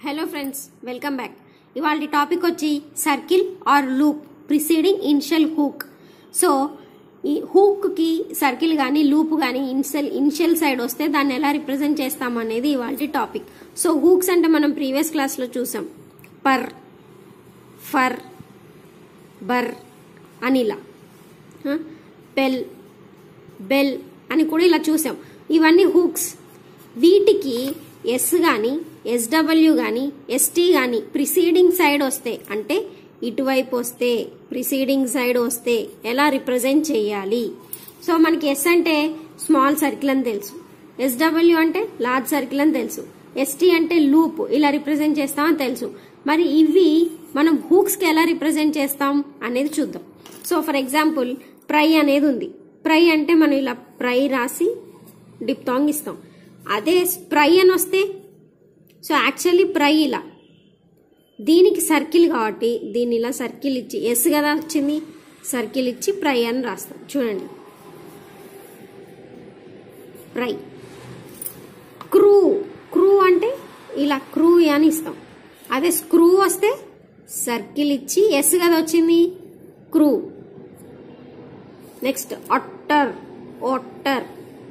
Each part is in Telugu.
హలో ఫ్రెండ్స్ వెల్కమ్ బ్యాక్ ఇవాళ టాపిక్ వచ్చి circle or loop preceding initial hook so ఈ హూక్కి సర్కిల్ కానీ లూప్ కానీ ఇన్షియల్ ఇన్షియల్ సైడ్ వస్తే దాన్ని ఎలా రిప్రజెంట్ చేస్తాం అనేది ఇవాళ టాపిక్ సో హూక్స్ అంటే మనం ప్రీవియస్ క్లాస్లో చూసాం పర్ ఫర్ బర్ అని ఇలా పెల్ బెల్ అని కూడా ఇలా చూసాం ఇవన్నీ హూక్స్ వీటికి ఎస్ కానీ ఎస్డబ్ల్యూ కానీ ఎస్టీ కానీ ప్రిసీడింగ్ సైడ్ వస్తే అంటే ఇటువైపు వస్తే ప్రిసీడింగ్ సైడ్ వస్తే ఎలా రిప్రజెంట్ చేయాలి సో మనకి ఎస్ అంటే స్మాల్ సర్కిల్ అని తెలుసు ఎస్డబ్ల్యూ అంటే లార్జ్ సర్కిల్ అని తెలుసు ఎస్టీ అంటే లూప్ ఇలా రిప్రజెంట్ చేస్తామని తెలుసు మరి ఇవి మనం హూక్స్కి ఎలా రిప్రజెంట్ చేస్తాం అనేది చూద్దాం సో ఫర్ ఎగ్జాంపుల్ ప్రై అనేది ఉంది ప్రై అంటే మనం ఇలా ప్రై రాసి డిప్తాంగ్ ఇస్తాం అదే స్ప్రై అని వస్తే సో యాక్చువల్లీ ప్రై ఇలా దీనికి సర్కిల్ కాబట్టి దీన్ని ఇలా సర్కిల్ ఇచ్చి ఎస్ కదా వచ్చింది సర్కిల్ ఇచ్చి ప్రై అని రాస్తాం చూడండి ప్రై క్రూ క్రూ అంటే ఇలా క్రూ అని ఇస్తాం అదే స్క్రూ వస్తే సర్కిల్ ఇచ్చి ఎస్ కదా వచ్చింది క్రూ నెక్స్ట్ అట్టర్ ఒట్టర్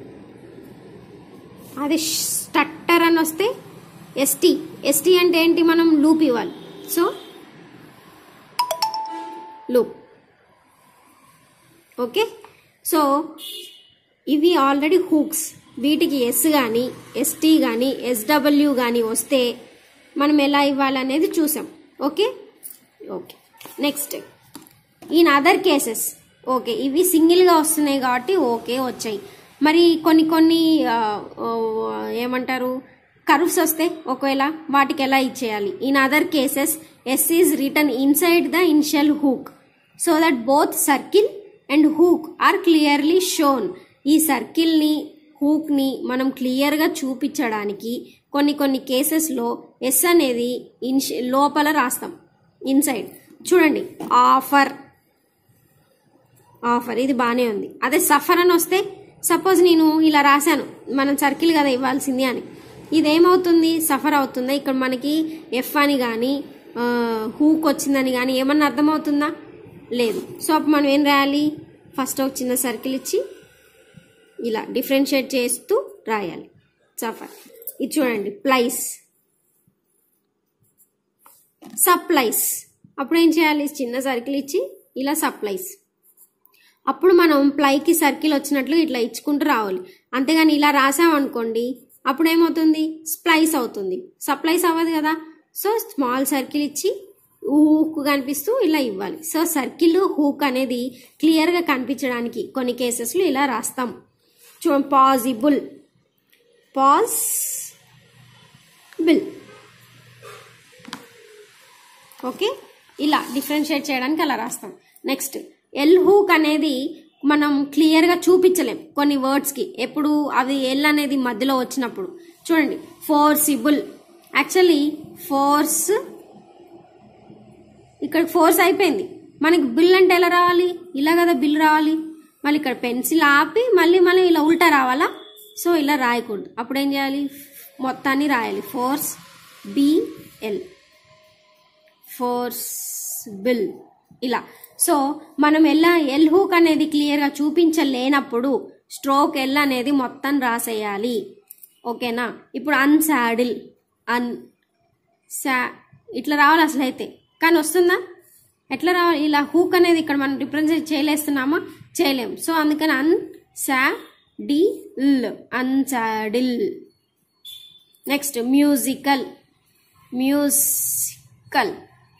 అదే స్టట్టర్ అని వస్తే ఎస్టీ ఎస్టీ అంటే ఏంటి మనం లూప్ ఇవ్వాలి సో లూప్ ఓకే సో ఇవి ఆల్రెడీ హూక్స్ వీటికి ఎస్ కానీ ఎస్టీ కానీ ఎస్డబ్ల్యూ కానీ వస్తే మనం ఎలా ఇవ్వాలనేది చూసాం okay okay next in other cases okay ఇవి సింగిల్గా వస్తున్నాయి కాబట్టి ఓకే వచ్చాయి మరి కొన్ని కొన్ని ఆ, ఓ, ఏమంటారు కర్వ్స్ వస్తే ఒకవేళ వాటికి ఎలా ఇచ్చేయాలి in other cases S is written inside the initial hook so that both circle and hook are clearly shown ఈ సర్కిల్ని హూక్ని మనం క్లియర్గా చూపించడానికి కొన్ని కొన్ని కేసెస్లో ఎస్ అనేది ఇన్షి లోపల రాస్తాం ఇన్సైడ్ చూడండి ఆఫర్ ఆఫర్ ఇది బాగానే ఉంది అదే సఫర్ అని వస్తే సపోజ్ నేను ఇలా రాశాను మనం సర్కిల్ కదా ఇవ్వాల్సింది అని ఇదేమవుతుంది సఫర్ అవుతుందా ఇక్కడ మనకి ఎఫ్ అని కానీ హూక్ వచ్చిందని కానీ ఏమన్నా అర్థమవుతుందా లేదు సో అప్పుడు మనం ఏం రాయాలి ఫస్ట్ ఒక చిన్న సర్కిల్ ఇచ్చి ఇలా డిఫరెన్షియేట్ చేస్తూ రాయాలి సఫర్ ఇది చూడండి ప్లైస్ సప్లైస్ అప్పుడు ఏం చేయాలి చిన్న సర్కిల్ ఇచ్చి ఇలా సప్లైస్ అప్పుడు మనం ప్లైకి సర్కిల్ వచ్చినట్లు ఇట్లా ఇచ్చుకుంటూ రావాలి అంతేగాని ఇలా రాసామనుకోండి అప్పుడు ఏమవుతుంది స్ప్లైస్ అవుతుంది సప్లైస్ అవ్వదు కదా సో స్మాల్ సర్కిల్ ఇచ్చి హూక్ కనిపిస్తూ ఇలా ఇవ్వాలి సో సర్కిల్ హూక్ అనేది క్లియర్గా కనిపించడానికి కొన్ని కేసెస్లో ఇలా రాస్తాం చూడండి పాజిబుల్ పాజ్ బిల్ ఓకే ఇలా డిఫరెన్షియేట్ చేయడానికి అలా రాస్తాం నెక్స్ట్ ఎల్ హూక్ అనేది మనం క్లియర్గా చూపించలేం కొన్ని వర్డ్స్కి ఎప్పుడు అవి ఎల్ అనేది మధ్యలో వచ్చినప్పుడు చూడండి ఫోర్సిబుల్ యాక్చువల్లీ ఫోర్స్ ఇక్కడ ఫోర్స్ అయిపోయింది మనకి బిల్ అంటే ఎలా రావాలి ఇలా కదా బిల్ రావాలి మళ్ళీ ఇక్కడ పెన్సిల్ ఆపి మళ్ళీ మళ్ళీ ఇలా ఉల్టా రావాలా సో ఇలా రాయకూడదు అప్పుడు ఏం చేయాలి మొత్తాన్ని రాయాలి ఫోర్స్ బిఎల్ ఫోర్స్ బిల్ ఇలా సో మనం ఎలా ఎల్ హూక్ అనేది క్లియర్గా చూపించలేనప్పుడు స్ట్రోక్ ఎల్ అనేది మొత్తం రాసేయాలి ఓకేనా ఇప్పుడు అన్సాడిల్ అన్ సా ఇట్లా రావాలి అసలు అయితే కానీ వస్తుందా ఎట్లా రావాలి ఇలా హూక్ అనేది ఇక్కడ మనం రిప్రజెంట్ చేయలేస్తున్నామా చేయలేం సో అందుకని అన్ unsaddle unsaddle next musical musical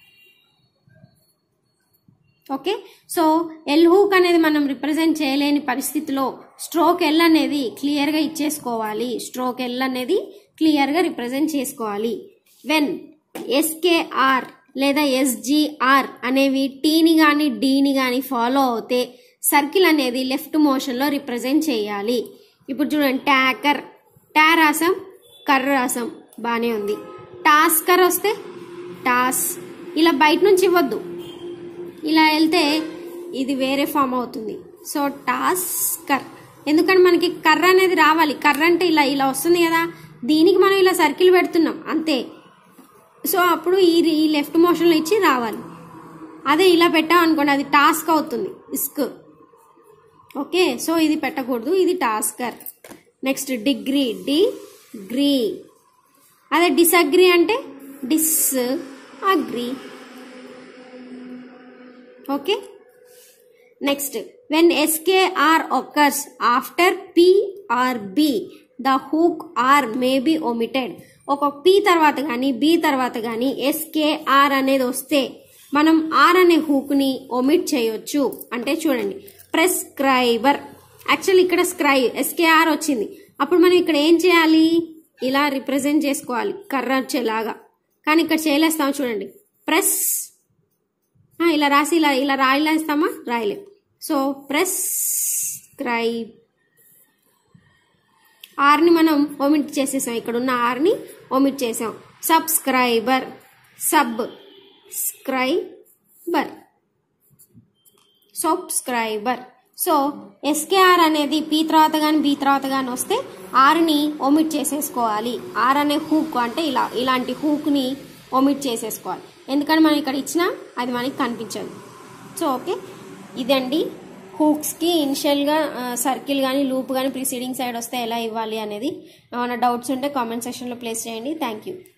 okay so L hook అనేది మనం రిప్రజెంట్ చేయలేని పరిస్థితిలో స్ట్రోక్ ఎల్ అనేది క్లియర్గా ఇచ్చేసుకోవాలి స్ట్రోక్ ఎల్ అనేది క్లియర్గా రిప్రజెంట్ చేసుకోవాలి వెన్ ఎస్కేఆర్ లేదా ఎస్జిఆర్ అనేవి టీని కానీ డీని కానీ ఫాలో అవుతే సర్కిల్ అనేది లెఫ్ట్ మోషన్లో రిప్రజెంట్ చేయాలి ఇప్పుడు చూడండి ట్యాకర్ టా రాసాం కర్ర రాసాం బాగానే ఉంది టాస్కర్ వస్తే టాస్ ఇలా బయట నుంచి ఇవ్వద్దు ఇలా వెళ్తే ఇది వేరే ఫామ్ అవుతుంది సో టాస్కర్ ఎందుకంటే మనకి కర్ర అనేది రావాలి కర్ర అంటే ఇలా ఇలా వస్తుంది కదా దీనికి మనం ఇలా సర్కిల్ పెడుతున్నాం అంతే సో అప్పుడు ఈ ఈ లెఫ్ట్ మోషన్లో ఇచ్చి రావాలి అదే ఇలా పెట్టామనుకోండి అది టాస్క్ అవుతుంది ఇస్క్ ఓకే సో ఇది పెట్టకూడదు ఇది టాస్కర్ నెక్స్ట్ డిగ్రీ డిగ్రీ అదే డిసగ్రీ అంటే dis agree okay next when SKR occurs after P or B the hook R may be omitted ఒక పి తర్వాత కానీ బి తర్వాత కానీ ఎస్కేఆర్ అనేది వస్తే మనం ఆర్ అనే హూక్ని ఒమిట్ చేయొచ్చు అంటే చూడండి ప్రెస్క్రైబర్ యాక్చువల్ ఇక్కడ స్క్రై ఎస్కేఆర్ వచ్చింది అప్పుడు మనం ఇక్కడ ఏం చేయాలి ఇలా రిప్రజెంట్ చేసుకోవాలి కర్ర వచ్చేలాగా కానీ ఇక్కడ చేయలేస్తాం చూడండి ప్రెస్ ఆ, ఇలా రాసి ఇలా ఇలా రాయలేస్తామా రాయలేం సో ప్రెస్ క్రైబ్ ఆర్ని మనం ఒమిట్ చేసేసాం ఇక్కడ ఉన్న ఆర్ని ఒమిట్ చేసాం subscriber subscriber subscriber so SKR అనేది పీ తర్వాత కానీ బీ తర్వాత కానీ వస్తే ఆర్ని ఒమిట్ చేసేసుకోవాలి ఆర్ అనే హూక్ అంటే ఇలా ఇలాంటి హూక్ని ఒమిట్ చేసేసుకోవాలి ఎందుకంటే మనం ఇక్కడ ఇచ్చినా అది మనకి కనిపించదు సో ఓకే ఇదండి హూక్స్కి ఇనిషియల్గా సర్కిల్ కానీ లూప్ కానీ ప్రిసీడింగ్ సైడ్ వస్తే ఎలా ఇవ్వాలి అనేది ఏమైనా డౌట్స్ ఉంటే కామెంట్ సెక్షన్లో ప్లేస్ చేయండి థ్యాంక్ యూ